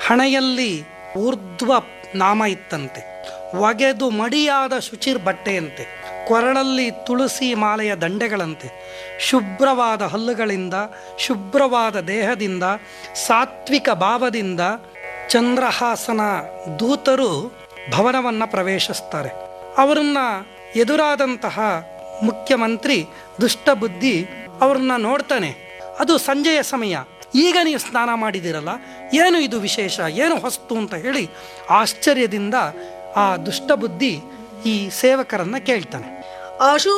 ಹಣೆಯಲ್ಲಿ ಊರ್ಧ್ವ ನಾಮ ಇತ್ತಂತೆ ಒಗೆದು ಮಡಿಯಾದ ಶುಚಿರ್ ಬಟ್ಟೆಯಂತೆ ಕೊರಳಲ್ಲಿ ತುಳಸಿ ಮಾಲೆಯ ದಂಡೆಗಳಂತೆ ಶುಭ್ರವಾದ ಹಲ್ಲುಗಳಿಂದ ಶುಭ್ರವಾದ ದೇಹದಿಂದ ಸಾತ್ವಿಕ ಭಾವದಿಂದ ಚಂದ್ರಹಾಸನ ದೂತರು ಭವನವನ್ನು ಪ್ರವೇಶಿಸ್ತಾರೆ ಅವರನ್ನ ಎದುರಾದಂತಹ ಮುಖ್ಯಮಂತ್ರಿ ದುಷ್ಟಬುದ್ಧಿ ಅವ್ರನ್ನ ನೋಡ್ತಾನೆ ಅದು ಸಂಜೆಯ ಸಮಯ ಈಗ ನೀವು ಸ್ನಾನ ಮಾಡಿದಿರಲ್ಲ ಏನು ಇದು ವಿಶೇಷ ಏನು ಹೊಸ್ತು ಅಂತ ಹೇಳಿ ಆಶ್ಚರ್ಯದಿಂದ ಆ ದುಷ್ಟಬುದ್ಧಿ ಈ ಸೇವಕರನ್ನ ಕೇಳ್ತಾನೆ ಆಶು